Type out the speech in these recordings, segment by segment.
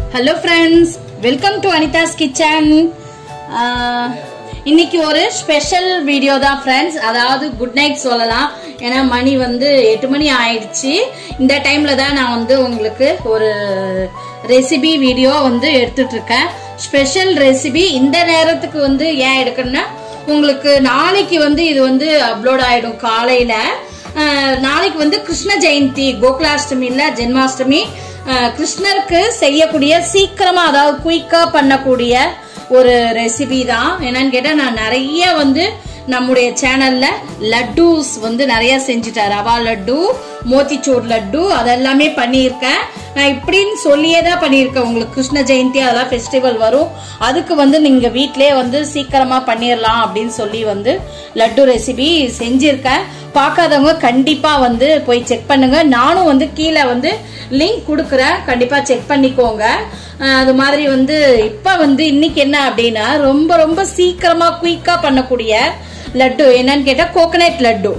hello friends welcome to Anitha's kitchen இன்னைக்கு ஒரு special video தான் ஃப்ரெண்ட்ஸ் அதாவது குட் நைட் சொல்லலாம் ஏன்னா மணி வந்து எட்டு மணி ஆயிடுச்சு இந்த டைம்ல தான் நான் வந்து உங்களுக்கு ஒரு ரெசிபி வீடியோ வந்து எடுத்துட்டு இருக்கேன் ஸ்பெஷல் ரெசிபி இந்த நேரத்துக்கு வந்து ஏன் எடுக்கணும்னா உங்களுக்கு நாளைக்கு வந்து இது வந்து அப்லோட் ஆயிடும் காலையில அஹ், நாளைக்கு வந்து கிருஷ்ண ஜெயந்தி கோகுலாஷ்டமி இல்ல ஜென்மாஷ்டமி அஹ், கிருஷ்ணருக்கு செய்யக்கூடிய சீக்கிரமா அதாவது குயிக்கா பண்ணக்கூடிய ஒரு ரெசிபி தான் என்னன்னு கேட்டா நான் நிறைய வந்து நம்முடைய சேனல்ல லட்டூஸ் வந்து நிறைய செஞ்சுட்டேன் ரவா லட்டு மோத்திச்சூர் லட்டு அதெல்லாமே பண்ணியிருக்கேன் நான் இப்படின்னு சொல்லியே தான் பண்ணியிருக்கேன் உங்களுக்கு கிருஷ்ண ஜெயந்தி அதெல்லாம் ஃபெஸ்டிவல் வரும் அதுக்கு வந்து நீங்க வீட்டிலே வந்து சீக்கிரமா பண்ணிடலாம் அப்படின்னு சொல்லி வந்து லட்டு ரெசிபி செஞ்சிருக்கேன் பார்க்காதவங்க கண்டிப்பா வந்து போய் செக் பண்ணுங்க நானும் வந்து கீழே வந்து லிங்க் கொடுக்குறேன் கண்டிப்பா செக் பண்ணிக்கோங்க அஹ் அது மாதிரி வந்து இப்ப வந்து இன்னைக்கு என்ன அப்படின்னா ரொம்ப ரொம்ப சீக்கிரமா குயிக்கா பண்ணக்கூடிய லட்டு என்னன்னு கேட்டா கோகனட் லட்டு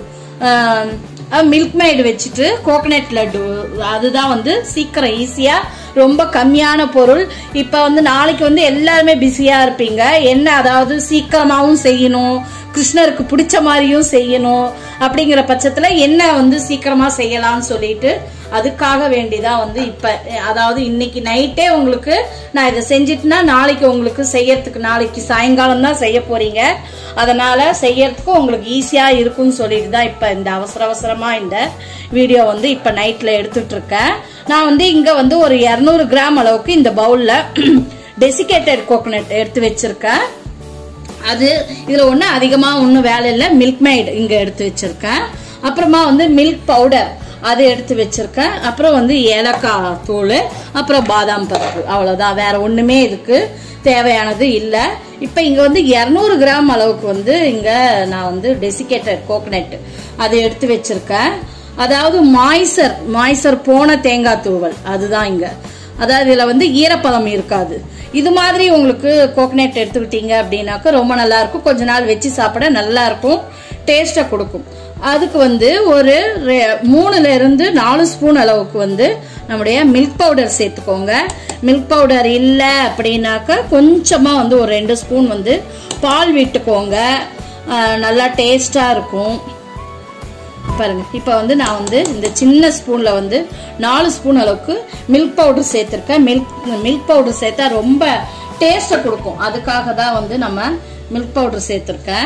மில்க் மைடு வச்சுட்டு கோகனட் லட்டு அதுதான் வந்து சீக்கிரம் ஈஸியா ரொம்ப கம்மியான பொருள் இப்ப வந்து நாளைக்கு வந்து எல்லாருமே பிஸியா இருப்பீங்க என்ன அதாவது சீக்கிரமாவும் செய்யணும் கிருஷ்ணருக்கு பிடிச்ச மாதிரியும் செய்யணும் அப்படிங்கிற பட்சத்துல என்ன வந்து சீக்கிரமா செய்யலாம்னு சொல்லிட்டு அதுக்காக வேண்டிதான் வந்து இப்ப அதாவது இன்னைக்கு நைட்டே உங்களுக்கு நான் இதை செஞ்சிட்டுனா நாளைக்கு உங்களுக்கு செய்யறதுக்கு நாளைக்கு சாயங்காலம் தான் செய்ய போறீங்க அதனால செய்யறதுக்கு உங்களுக்கு ஈஸியா இருக்கும்னு சொல்லிட்டு தான் இப்ப இந்த அவசர அவசரமா இந்த வீடியோ வந்து இப்ப நைட்ல எடுத்துட்டு இருக்கேன் நான் வந்து இங்க வந்து ஒரு 200 கிராம் அளவுக்கு இந்த பவுல்ல டெசிகேட்டட் கோகனட் எடுத்து வச்சிருக்கேன் அது இதுல ஒண்ணு அதிகமா ஒன்றும் வேலை இல்லை மில்க் மைட் இங்க எடுத்து வச்சிருக்கேன் அப்புறமா வந்து மில்க் பவுடர் அது எடுத்து வச்சிருக்கேன் அப்புறம் வந்து ஏலக்காய் தூள் அப்புறம் பாதாம் பருப்பு அவ்வளவுதான் வேற ஒண்ணுமே இதுக்கு தேவையானது இல்லை இப்போ இங்க வந்து 200 கிராம் அளவுக்கு வந்து இங்க நான் வந்து டெசிகேட்டட் கோகனட் அது எடுத்து வச்சிருக்கேன் அதாவது மாய்சர் மாய்சர் போன தேங்காய் தூவல் அதுதான் இங்க அதாவது இதுல வந்து ஈரப்பதம் இருக்காது இது மாதிரி உங்களுக்கு கோகனட் எடுத்துக்கிட்டீங்க அப்படின்னாக்க ரொம்ப நல்லா இருக்கும் கொஞ்ச நாள் வச்சு சாப்பிட நல்லா இருக்கும் டேஸ்ட்டை கொடுக்கும் அதுக்கு வந்து ஒரு ரெ- மூணுல இருந்து நாலு ஸ்பூன் அளவுக்கு வந்து நம்முடைய மில்க் பவுடர் சேர்த்துக்கோங்க மில்க் பவுடர் இல்லை அப்படின்னாக்க கொஞ்சமா வந்து ஒரு ரெண்டு ஸ்பூன் வந்து பால் விட்டுக்கோங்க அஹ் நல்லா டேஸ்டா இருக்கும் பாருங்க இப்போ வந்து நான் வந்து இந்த சின்ன ஸ்பூன்ல வந்து நாலு ஸ்பூன் அளவுக்கு மில்க் பவுடர் சேர்த்திருக்கேன் மில்க் மில்க் பவுடர் சேர்த்தா ரொம்ப டேஸ்ட்டை கொடுக்கும் அதுக்காக தான் வந்து நம்ம மில்க் பவுடர் சேர்த்திருக்கேன்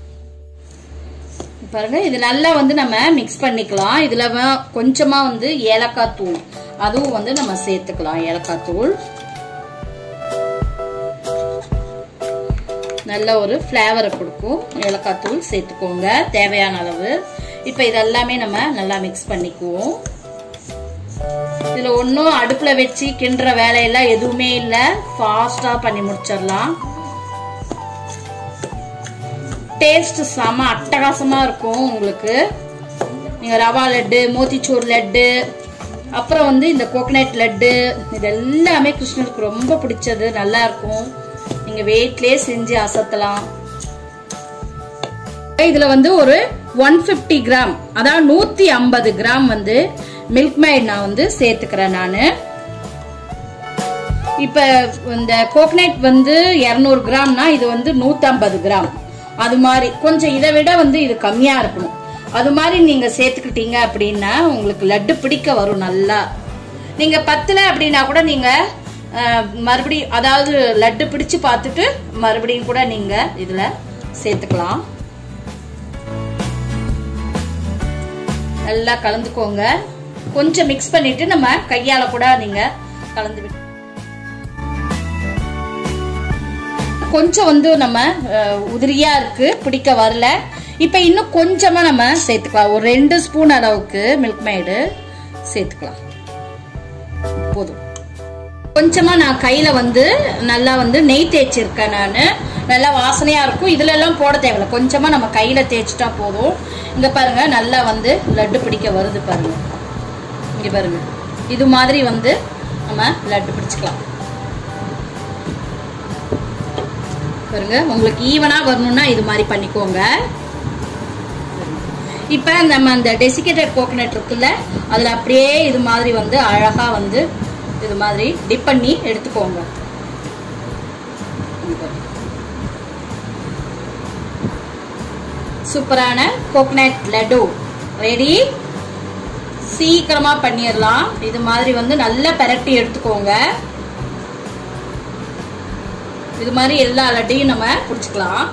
பாருங்க இது நல்லா வந்து நம்ம மிக்ஸ் பண்ணிக்கலாம் இதுல வ- கொஞ்சமா வந்து ஏலக்காய் தூள் அதுவும் வந்து நம்ம சேர்த்துக்கலாம் ஏலக்காய் தூள் நல்ல ஒரு ஃப்ளேவரை கொடுக்கும் ஏலக்காய் தூள் சேர்த்துக்கோங்க தேவையான அளவு இப்போ இதெல்லாமே நம்ம நல்லா மிக்ஸ் பண்ணிக்குவோம் இதுல ஒன்றும் அடுப்புல வச்சு கிண்டுற வேலையெல்லாம் எதுவுமே இல்லை ஃபாஸ்டா பண்ணி முடிச்சிடலாம் டேஸ்ட் செம அட்டகாசமா இருக்கும் உங்களுக்கு நீங்க ரவா லட்டு மோத்திச்சூர் லட்டு அப்புறம் வந்து இந்த கோகனட் லட்டு இது எல்லாமே கிருஷ்ணருக்கு ரொம்ப பிடிச்சது நல்லா இருக்கும் நீங்க வெயிட்லயே செஞ்சு அசத்தலாம் இதுல வந்து ஒரு ஒன் பிப்டி கிராம் அதாவது நூத்தி ஐம்பது கிராம் வந்து மில்க் மைட் நான் வந்து சேர்த்துக்கிறேன் நானு இப்ப இந்த கோகனட் வந்து 200 கிராம்னா இது வந்து 150 கிராம் அது மாதிரி கொஞ்சம் இதை விட வந்து இது கம்மியா இருக்கணும் அது மாதிரி நீங்க சேர்த்துக்கிட்டீங்க அப்படின்னா உங்களுக்கு லட்டு பிடிக்க வரும் நல்லா நீங்க பத்துல அப்படின்னா கூட நீங்க அஹ், மறுபடியும் அதாவது லட்டு பிடிச்சு பார்த்துட்டு மறுபடியும் கூட நீங்க இதுல சேர்த்துக்கலாம் நல்லா கலந்துக்கோங்க கொஞ்சம் மிக்ஸ் பண்ணிட்டு நம்ம கையால கூட நீங்க கலந்து விட்டு கொஞ்சம் வந்து நம்ம அஹ், உதிரியா இருக்கு பிடிக்க வரல இப்ப இன்னும் கொஞ்சமா நம்ம சேர்த்துக்கலாம் ஒரு ரெண்டு ஸ்பூன் அளவுக்கு மில்க் மைடு சேர்த்துக்கலாம் போதும் கொஞ்சமா நான் கையில வந்து நல்லா வந்து நெய் தேய்ச்சிருக்கேன் நான் நல்லா வாசனையா இருக்கும் இதுல எல்லாம் போட தேவையில்ல கொஞ்சமா நம்ம கையில தேய்ச்சிட்டா போதும் இங்க பாருங்க நல்லா வந்து லட்டு பிடிக்க வருது பாருங்க இங்க பாருங்க இது மாதிரி வந்து நம்ம லட்டு பிடிச்சுக்கலாம் பாருங்க உங்களுக்கு ஈவனா வரணும்னா இது மாதிரி பண்ணிக்கோங்க இப்ப நம்ம அந்த டெசிகேட்டட் கோகனட் இருக்குல்ல அதுல அப்படியே இது மாதிரி வந்து அழகா வந்து இது மாதிரி டிப் பண்ணி எடுத்துக்கோங்க சூப்பரான கோகனட் லட்டு ரெடி சீக்கிரமா பண்ணிடலாம் இது மாதிரி வந்து நல்லா பெரட்டி எடுத்துக்கோங்க இது மாதிரி எல்லா லட்டையும் நம்ம பிடிச்சிக்கலாம்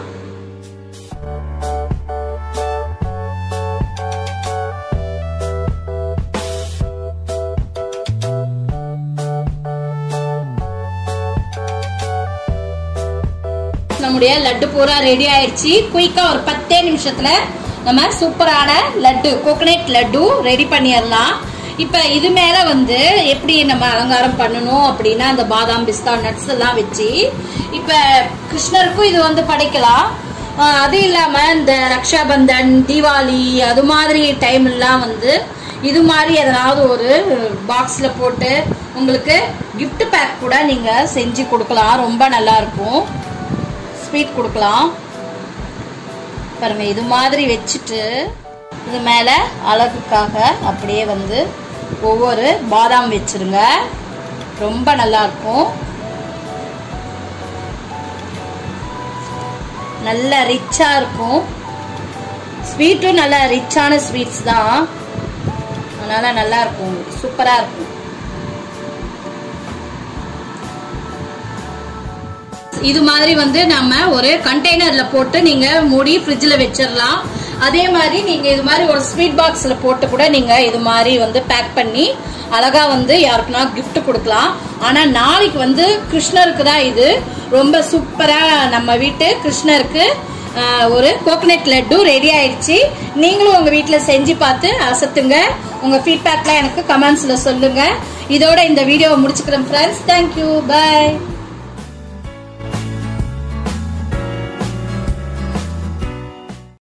நம்முடைய லட்டு பூரா ரெடி ஆயிடுச்சு குயிக்கா ஒரு பத்தே நிமிஷத்துல நம்ம சூப்பரான லட்டு கோகனட் லட்டு ரெடி பண்ணிடலாம் இப்ப இது மேல வந்து எப்படி நம்ம அலங்காரம் பண்ணணும் அப்படின்னா அந்த பாதாம் பிஸ்தா நட்ஸ் எல்லாம் வச்சு இப்ப கிருஷ்ணருக்கும் இது வந்து படைக்கலாம் ஆஹ் அது இல்லாம இந்த ரக்ஷாபந்தன் தீபாவளி அது மாதிரி டைம் எல்லாம் வந்து இது மாதிரி எதனாவது ஒரு பாக்ஸ்ல போட்டு உங்களுக்கு gift பேக் கூட நீங்க செஞ்சு கொடுக்கலாம் ரொம்ப நல்லா இருக்கும் ஸ்வீட் கொடுக்கலாம் பாருங்க இது மாதிரி வச்சுட்டு இது மேல அழகுக்காக அப்படியே வந்து ஒவ்வொரு பாதாம் வச்சிருங்க ரொம்ப நல்லா இருக்கும் நல்ல ரிச்சா இருக்கும் ஸ்வீட்டும் நல்ல ரிச்சான ஸ்வீட்ஸ் தான் அதனால நல்லா இருக்கும் சூப்பரா இருக்கும் இது மாதிரி வந்து நம்ம ஒரு கண்டெய்னர்ல போட்டு நீங்க மூடி ஃப்ரிட்ஜ்ல வச்சிடலாம் அதே மாதிரி நீங்க இது மாதிரி ஒரு ஸ்வீட் பாக்ஸ்ல போட்டு கூட நீங்க இது மாதிரி வந்து பேக் பண்ணி அழகா வந்து யாருக்குன்னா gift கொடுக்கலாம் ஆனா நாளைக்கு வந்து கிருஷ்ணருக்கு தான் இது ரொம்ப சூப்பரா நம்ம வீட்டு கிருஷ்ணருக்கு ஆஹ், ஒரு கோகனட் லட்டு ரெடி ஆயிடுச்சு நீங்களும் உங்க வீட்ல செஞ்சு பார்த்து அசத்துங்க உங்க ஃபீட்பேக்லாம் எனக்கு கமெண்ட்ஸ்ல சொல்லுங்க இதோட இந்த வீடியோவை முடிச்சுக்கிறேன் ஃப்ரெண்ட்ஸ் தேங்க்யூ பை